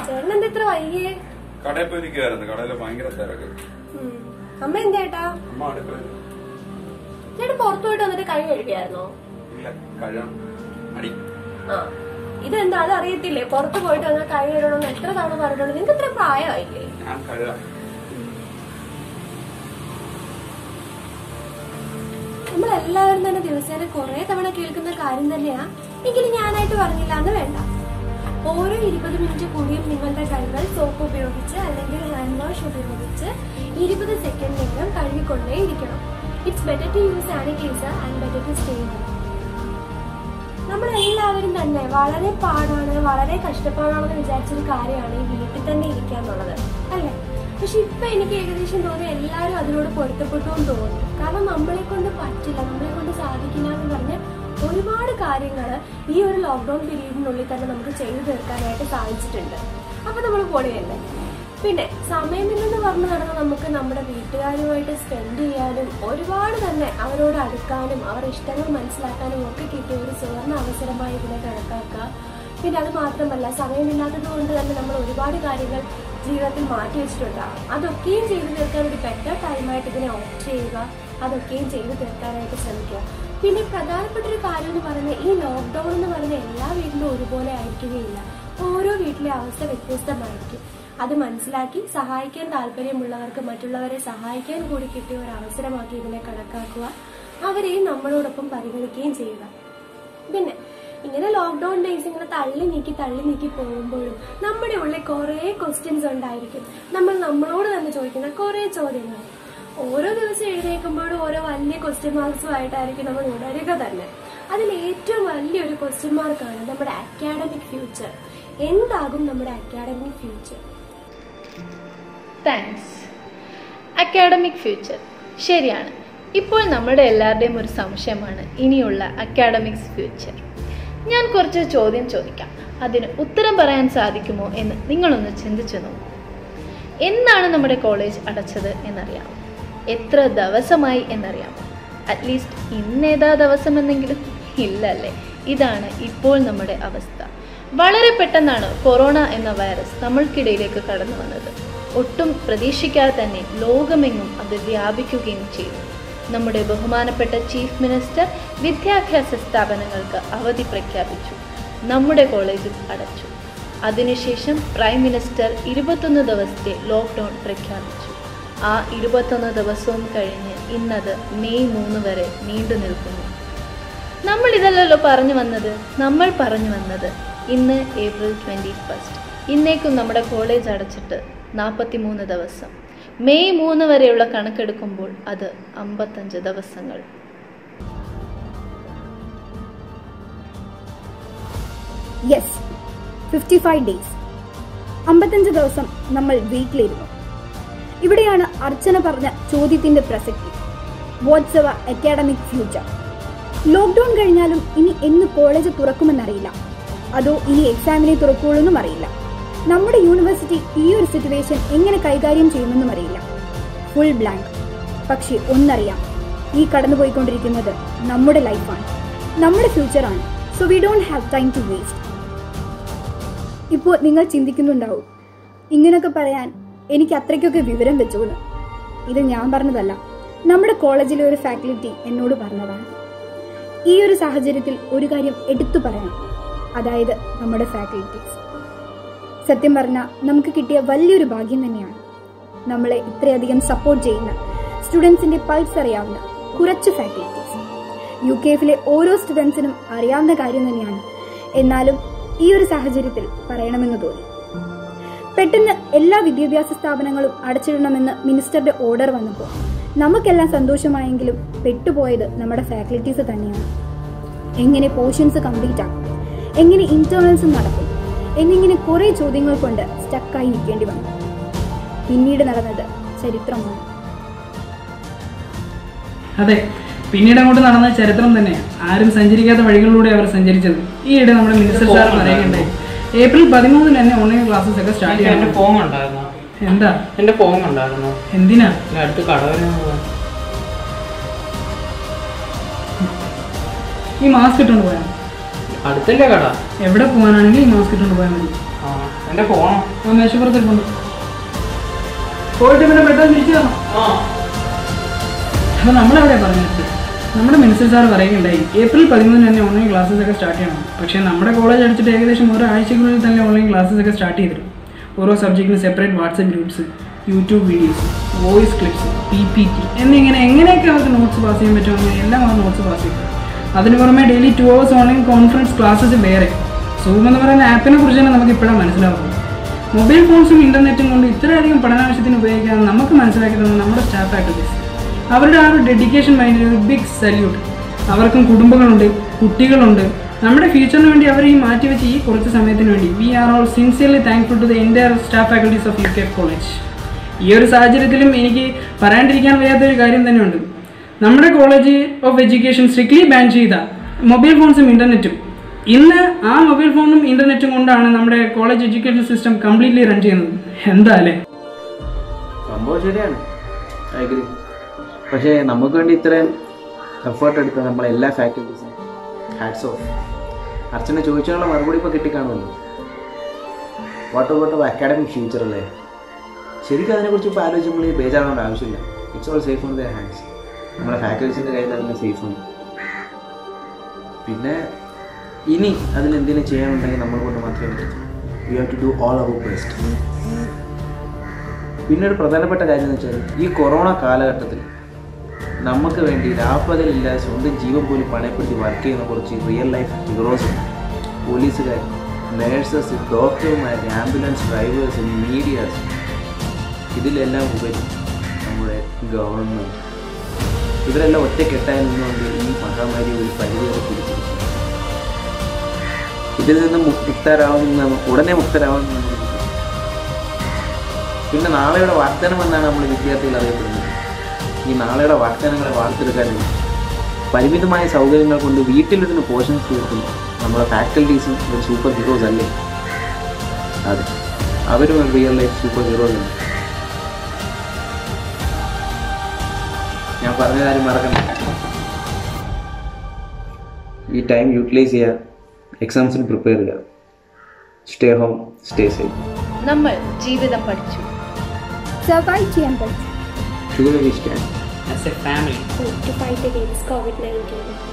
ചേട്ടൻ എന്താ ഇത്ര വൈകിയേ കടയിൽ പോയി നിൽക്കുമായിരുന്നു കടയിൽ ഭയങ്കര തിരക്ക് ഉം. അമ്മ എന്താ ചേട്ടാ അമ്മ അടുക്കളയിൽ ചേട്ടൻ പുറത്തു പോയിട്ട് വന്നിട്ട് കൈ കഴുകിയായിരുന്നോ ഇല്ല കഴിയണം അടി ആ ഇതെന്താ അത് അറിയത്തില്ലേ പുറത്ത് പോയിട്ട് വന്നാൽ കൈ കഴുകണമെന്ന് എത്ര തവണ പറഞ്ഞിട്ടുണ്ട് നിങ്ങൾക്ക് ഇത്ര പ്രായമായില്ലേ ഞാൻ കഴുകാം നമ്മളെല്ലാവരും തന്നെ ദിവസേന കുറെ തവണ കേൾക്കുന്ന കാര്യം തന്നെയാ എങ്കിലും ഞാനായിട്ട് പറഞ്ഞില്ല എന്ന് വേണ്ട ഓരോ ഇരുപത് മിനിറ്റ് കൂടിയും നിങ്ങളുടെ കൈകൾ സോപ്പ് ഉപയോഗിച്ച് അല്ലെങ്കിൽ ഹാൻഡ് വാഷ് ഉപയോഗിച്ച് ഇരുപത് സെക്കൻഡിനെങ്കിലും കഴുകിക്കൊണ്ടേ ഇരിക്കണം it's better to use sanitiser and better to stay നമ്മളെല്ലാവരും തന്നെ വളരെ പാടാണ് വളരെ കഷ്ടപ്പാടാണെന്ന് വിചാരിച്ചൊരു കാര്യമാണ് ഈ വീട്ടിൽ തന്നെ ഇരിക്കുക എന്നുള്ളത് അല്ലേ പക്ഷെ ഇപ്പൊ എനിക്ക് ഏകദേശം തോന്നി എല്ലാവരും അതിനോട് പൊരുത്തപ്പെട്ടു എന്ന് തോന്നുന്നു കാരണം നമ്മളെ കൊണ്ട് പറ്റില്ല നമ്മളെ കൊണ്ട് സാധിക്കില്ല എന്ന് പറഞ്ഞ് ഒരുപാട് കാര്യങ്ങൾ ഈ ഒരു ലോക്ക്ഡൌൺ പീരീഡിനുള്ളിൽ തന്നെ നമുക്ക് ചെയ്തു തീർക്കാനായിട്ട് സാധിച്ചിട്ടുണ്ട് അപ്പൊ നമ്മൾ പൊളിയല്ലേ പിന്നെ സമയമില്ലെന്ന് പറഞ്ഞു നടന്ന നമുക്ക് നമ്മുടെ വീട്ടുകാരുമായിട്ട് സ്പെൻഡ് ചെയ്യാനും ഒരുപാട് തന്നെ അവരോട് അടുക്കാനും അവർ ഇഷ്ടങ്ങൾ മനസ്സിലാക്കാനും ഒക്കെ കിട്ടിയ ഒരു സുവർണ അവസരമായി ഇതിനെ കണക്കാക്കുക പിന്നെ അത് മാത്രമല്ല സമയമില്ലാത്തത് കൊണ്ട് തന്നെ നമ്മൾ ഒരുപാട് കാര്യങ്ങൾ ജീവിതത്തിൽ മാറ്റി വെച്ചിട്ടുണ്ടാകും അതൊക്കെയും ചെയ്തു തീർക്കാൻ ഒരു ബെറ്റർ ടൈമായിട്ട് ഇതിനെ ഓപ്റ്റ് ചെയ്യുക അതൊക്കെയും ചെയ്തു തീർക്കാനായിട്ട് ശ്രമിക്കുക പിന്നെ പ്രധാനപ്പെട്ട ഒരു കാര്യം എന്ന് പറയുന്നത് ഈ ലോക്ക്ഡൌൺ എന്ന് പറയുന്ന എല്ലാ വീട്ടിലും ഒരുപോലെ ആയിരിക്കുകയില്ല ഓരോ വീട്ടിലെ അവസ്ഥ വ്യത്യസ്തമായിരിക്കും അത് മനസ്സിലാക്കി സഹായിക്കാൻ താല്പര്യമുള്ളവർക്ക് മറ്റുള്ളവരെ സഹായിക്കാൻ കൂടി കിട്ടിയ ഒരു അവസരമാക്കി ഇതിനെ കണക്കാക്കുക അവരെയും നമ്മളോടൊപ്പം പരിഗണിക്കുകയും ചെയ്യുക പിന്നെ ഇങ്ങനെ ലോക്ക്ഡൌൺ ഡേയ്സ് ഇങ്ങനെ തള്ളി നീക്കി തള്ളി നീക്കി പോകുമ്പോഴും നമ്മുടെ ഉള്ളിൽ കുറേ ക്വസ്റ്റ്യൻസ് ഉണ്ടായിരിക്കും നമ്മൾ നമ്മളോട് തന്നെ ചോദിക്കുന്ന കുറേ ചോദ്യങ്ങൾ ഓരോ ദിവസം എഴുന്നേൽക്കുമ്പോഴും ഓരോ വലിയ ക്വസ്റ്റ്യൻ മാർക്സും ആയിട്ടായിരിക്കും നമ്മൾ ഉണരുക തന്നെ അതിൽ ഏറ്റവും വലിയൊരു ക്വസ്റ്റ്യൻ മാർക്കാണ് നമ്മുടെ അക്കാഡമിക് ഫ്യൂച്ചർ എന്താകും നമ്മുടെ academic future thanks academic future ശരിയാണ് ഇപ്പോൾ നമ്മുടെ എല്ലാവരുടെയും ഒരു സംശയമാണ് ഇനിയുള്ള അക്കാഡമിക്സ് ഫ്യൂച്ചർ ഞാൻ കുറച്ച് ചോദ്യം ചോദിക്കാം അതിന് ഉത്തരം പറയാൻ സാധിക്കുമോ എന്ന് നിങ്ങളൊന്ന് ചിന്തിച്ചു നോക്കൂ എന്നാണ് നമ്മുടെ കോളേജ് അടച്ചത് എന്നറിയാമോ എത്ര ദിവസമായി എന്നറിയാമോ അറ്റ്ലീസ്റ്റ് ഇന്നേതാ ദിവസമെന്നെങ്കിലും ഇല്ലല്ലേ ഇതാണ് ഇപ്പോൾ നമ്മുടെ അവസ്ഥ വളരെ പെട്ടെന്നാണ് കൊറോണ എന്ന വൈറസ് നമ്മൾക്കിടയിലേക്ക് കടന്നു വന്നത് ഒട്ടും പ്രതീക്ഷിക്കാതെ തന്നെ ലോകമെങ്ങും അത് വ്യാപിക്കുകയും ചെയ്തു നമ്മുടെ ബഹുമാനപ്പെട്ട ചീഫ് മിനിസ്റ്റർ വിദ്യാഭ്യാസ സ്ഥാപനങ്ങൾക്ക് അവധി പ്രഖ്യാപിച്ചു നമ്മുടെ കോളേജും അടച്ചു അതിനുശേഷം പ്രൈം മിനിസ്റ്റർ ഇരുപത്തൊന്ന് ദിവസത്തെ ലോക്ക്ഡൗൺ പ്രഖ്യാപിച്ചു ആ ഇരുപത്തൊന്ന് ദിവസവും കഴിഞ്ഞ് ഇന്നത് മെയ് മൂന്ന് വരെ നീണ്ടു നിൽക്കുന്നു നമ്മൾ ഇതല്ലല്ലോ പറഞ്ഞു വന്നത് നമ്മൾ പറഞ്ഞു വന്നത് ഇന്ന് ഏപ്രിൽ ട്വൻറ്റി ഫസ്റ്റ് ഇന്നേക്കും നമ്മുടെ കോളേജ് അടച്ചിട്ട് നാൽപ്പത്തി മൂന്ന് ദിവസം മെയ് മൂന്ന് വരെയുള്ള കണക്കെടുക്കുമ്പോൾ അത് അമ്പത്തഞ്ച് ദിവസങ്ങൾ യെസ് ഫിഫ്റ്റി ഫൈവ് ഡേയ്സ് അമ്പത്തഞ്ച് ദിവസം നമ്മൾ വീട്ടിലിരുന്നു ഇവിടെയാണ് അർച്ചന പറഞ്ഞ ചോദ്യത്തിന്റെ പ്രസക്തി what's our academic future lockdown കഴിഞ്ഞാലും ഇനി എന്ന് കോളേജ് തുറക്കുമെന്നറിയില്ല അതോ ഇനി എക്സാമിനെ തുറക്കുള്ളൂന്നും അറിയില്ല നമ്മുടെ യൂണിവേഴ്സിറ്റി ഈ ഒരു സിറ്റുവേഷൻ എങ്ങനെ കൈകാര്യം ചെയ്യുമെന്നും അറിയില്ല ഫുൾ ബ്ലാങ്ക് പക്ഷേ ഒന്നറിയാം ഈ കടന്നുപോയിക്കൊണ്ടിരിക്കുന്നത് നമ്മുടെ ലൈഫാണ് നമ്മുടെ ഫ്യൂച്ചറാണ് so we don't have time to waste ഇപ്പോൾ നിങ്ങൾ ചിന്തിക്കുന്നുണ്ടാവും ഇങ്ങനൊക്കെ പറയാൻ എനിക്ക് അത്രയ്ക്കൊക്കെ വിവരം വെച്ചോന്ന് ഇത് ഞാൻ പറഞ്ഞതല്ല നമ്മുടെ കോളേജിലെ ഒരു ഫാക്കൽറ്റി എന്നോട് പറഞ്ഞതാണ് ഈ ഒരു സാഹചര്യത്തിൽ ഒരു കാര്യം എടുത്തു പറയണം അതായത് നമ്മുടെ ഫാക്കൽറ്റീസ് സത്യം പറഞ്ഞാൽ നമുക്ക് കിട്ടിയ വലിയൊരു ഭാഗ്യം തന്നെയാണ് നമ്മളെ ഇത്രയധികം സപ്പോർട്ട് ചെയ്യുന്ന സ്റ്റുഡൻസിന്റെ പൾസ് അറിയാവുന്ന കുറച്ച് ഫാക്കൽറ്റീസ് യു കെ എഫിലെ ഓരോ സ്റ്റുഡൻസിനും അറിയാവുന്ന കാര്യം തന്നെയാണ് എന്നാലും ഈ ഒരു സാഹചര്യത്തിൽ പറയണമെന്ന് തോന്നി പെട്ടെന്ന് എല്ലാ വിദ്യാഭ്യാസ സ്ഥാപനങ്ങളും അടച്ചിടണമെന്ന് മിനിസ്റ്ററുടെ ഓർഡർ വന്നപ്പോൾ നമുക്കെല്ലാം സന്തോഷമായെങ്കിലും പെട്ടുപോയത് നമ്മുടെ ഫാക്കൽറ്റീസ് തന്നെയാണ് എങ്ങനെ പോർഷൻസ് കംപ്ലീറ്റ് ആക്കും എങ്ങനെ ഇന്റേണൽസ് നടക്കും എന്നിങ്ങനെ കുറെ ചോദ്യങ്ങൾ കൊണ്ട് സ്റ്റക്കായി നിൽക്കേണ്ടി വന്നു പിന്നീട് നടന്നത് ചരിത്രമാണ് അതെ പിന്നീട് അങ്ങോട്ട് നടന്ന ചരിത്രം തന്നെ ആരും സഞ്ചരിക്കാത്ത വഴികളിലൂടെ അവർ സഞ്ചരിച്ചത് ഈയിടെ നമ്മുടെ മിനിസ്റ്റർ സാർ പറയുകയുണ്ടായി ഏപ്രിൽ പതിമൂന്നിന് തന്നെ ഓൺലൈൻ ക്ലാസ്സസ് ഒക്കെ സ്റ്റാർട്ട് എനിക്ക് എന്റെ ചെയ്യണം ഫോൺ ഉണ്ടായിരുന്നു എന്താ എന്റെ ഫോൺ ഉണ്ടായിരുന്നു എന്തിനാ പിന്നെ അടുത്ത് കട വരെ ഒന്ന് പോകാൻ. ഈ മാസ്ക് ഇട്ടുകൊണ്ട് പോയാൽ അടുത്തല്ലേ കട എവിടെ പോകാനാണെങ്കിൽ ഈ മാസ്ക് ഇട്ടുകൊണ്ട് പോയാൽ മതി ആ എൻ്റെ ഫോണോ ആ മേശപ്പുറത്തിരിപ്പുണ്ട് പോയിട്ട് പിന്നെ പെട്ടെന്ന് തിരിച്ചു തരണം ആ അപ്പോൾ നമ്മളെവിടെ പറഞ്ഞത് നമ്മുടെ മിനിസ്റ്റർ സാർ പറയുകയുണ്ടായി ഏപ്രിൽ പതിമൂന്നിന് തന്നെ ഓൺലൈൻ ക്ലാസ്സസ് ഒക്കെ സ്റ്റാർട്ട് ചെയ്യണം പക്ഷേ നമ്മുടെ കോളേജ് അടിച്ചിട്ട് ഏകദേശം ഓരോ ആഴ്ചക്കുള്ളിൽ തന്നെ ഓൺലൈൻ ക്ലാസ്സസ് ഒക്കെ സ്റ്റാർട്ട് ചെയ്തിരും ഓരോ സബ്ജക്റ്റിന് separate WhatsApp groups YouTube videos voice clips P P T എന്നിങ്ങനെ എങ്ങനെയൊക്കെ അവർക്ക് നോട്ട്സ് പാസ് ചെയ്യാൻ പറ്റുമോ അങ്ങനെ എല്ലാം അവർ നോട്ട്സ് പാസ് ചെയ്യും അതിന് പുറമെ daily two hours online conference classes വേറെ സൂം എന്ന് പറയുന്ന ആപ്പിനെ കുറിച്ച് തന്നെ നമുക്ക് ഇപ്പോഴാണ് മനസ്സിലാവുന്നത് മൊബൈൽ ഫോൺസും ഇന്റർനെറ്റും കൊണ്ട് ഇത്രയധികം പഠനാവശ്യത്തിന് ഉപയോഗിക്കാൻ നമുക്ക് മനസ്സിലാക്കി തന്ന നമ്മുടെ സ്റ്റാഫ് ഫാക്കൽറ്റീസ് അവരുടെ ആ ഒരു ഡെഡിക്കേഷൻ മൈൻഡിൽ ഒരു ബിഗ് സല്യൂട്ട് അവർക്കും കുടുംബങ്ങളുണ്ട് കുട്ടികളുണ്ട് നമ്മുടെ ഫ്യൂച്ചറിന് വേണ്ടി അവർ ഈ മാറ്റിവെച്ച് ഈ കുറച്ച് സമയത്തിന് വേണ്ടി we are all sincerely thankful to the entire staff faculties of U K college ഈ ഒരു സാഹചര്യത്തിലും എനിക്ക് പറയാണ്ടിരിക്കാൻ വയ്യാത്തൊരു കാര്യം തന്നെയുണ്ട് നമ്മുടെ college of education strictly ban ചെയ്ത മൊബൈൽ ഫോൺസും ഇൻ്റർനെറ്റും ഇന്ന് ആ മൊബൈൽ ഫോണും ഇൻ്റർനെറ്റും കൊണ്ടാണ് നമ്മുടെ college education system completely run ചെയ്യുന്നത് എന്താ അല്ലേ സംഭവം ശരിയാണ് അഗ്രി പക്ഷേ നമുക്ക് വേണ്ടി ഇത്രയും എഫേർട്ട് എടുത്ത നമ്മളെ എല്ലാ ഫാക്കൽറ്റീസും ഹാറ്റ്സ് ഓഫ് അർച്ചന ചോദിച്ചാലുള്ള മറുപടി ഇപ്പോൾ കിട്ടിക്കാണുമല്ലോ വാട്ട് അബൌട്ട് അക്കാഡമിക് ഫ്യൂച്ചർ അല്ലേ ശരിക്കും അതിനെക്കുറിച്ച് ഇപ്പോൾ ആലോചിക്കുമ്പോൾ ഈ ബേജാറാവേണ്ട ആവശ്യമില്ല it's all safe on the hands നമ്മുടെ ഫാക്കൽറ്റീസിൻ്റെ കയ്യിൽ അതിൻ്റെ സേഫ് ഉണ്ട് പിന്നെ ഇനി അതിൽ എന്തെങ്കിലും ചെയ്യാനുണ്ടെങ്കിൽ നമ്മൾ കൊണ്ട് മാത്രമേ പറ്റൂ we have to do all our best പിന്നെ ഒരു പ്രധാനപ്പെട്ട കാര്യം എന്ന് വെച്ചാൽ ഈ കൊറോണ കാലഘട്ടത്തിൽ നമുക്ക് വേണ്ടി രാപ്പകലില്ലാതെ സ്വന്തം ജീവൻ പോലും പണയപ്പെടുത്തി വർക്ക് ചെയ്യുന്ന കുറച്ച് റിയൽ ലൈഫ് ഹീറോസ് ഉണ്ട് പോലീസുകാർ നേഴ്സസ് ഡോക്ടർമാർ ആംബുലൻസ് ഡ്രൈവേഴ്സ് മീഡിയാസ് ഇതിലെല്ലാം ഉപരി നമ്മുടെ ഗവൺമെൻറ് ഇവരെല്ലാം ഒറ്റക്കെട്ടായി നിന്നുകൊണ്ട് ഈ മഹാമാരി ഒരു പരിധിവരെ പിടിച്ചിരിക്കുന്നു ഇതിൽ നിന്ന് മുക്തരാവുന്ന ഉടനെ മുക്തരാവുന്ന നമുക്ക് പിന്നെ നാളെയുടെ വാഗ്ദാനം എന്നാണ് നമ്മൾ വിദ്യാർത്ഥികൾ അറിയപ്പെടുന്നത് ഈ നാളെയുടെ വാഗ്ദാനങ്ങളെ വാർത്തെടുക്കാൻ പരിമിതമായ സൗകര്യങ്ങൾ കൊണ്ട് വീട്ടിലിരുന്ന് പോഷൻസ് തീർക്കുന്നു നമ്മുടെ ഫാക്കൽറ്റീസും ഒരു സൂപ്പർ ഹീറോസ് അല്ലേ അതെ അവരും ഒരു റിയൽ ലൈഫ് സൂപ്പർ ഹീറോസ് ആണ് ഞാൻ പറഞ്ഞ കാര്യം മറക്കണം ഈ ടൈം യൂട്ടിലൈസ് ചെയ്യുക എക്സാംസിന് പ്രിപ്പയർ ചെയ്യുക സ്റ്റേ ഹോം സ്റ്റേ സേഫ് നമ്മൾ ജീവിതം പഠിച്ചു സർവൈവ് ചെയ്യാൻ പഠിച്ചു Together we stand. As a family to fight against COVID 19.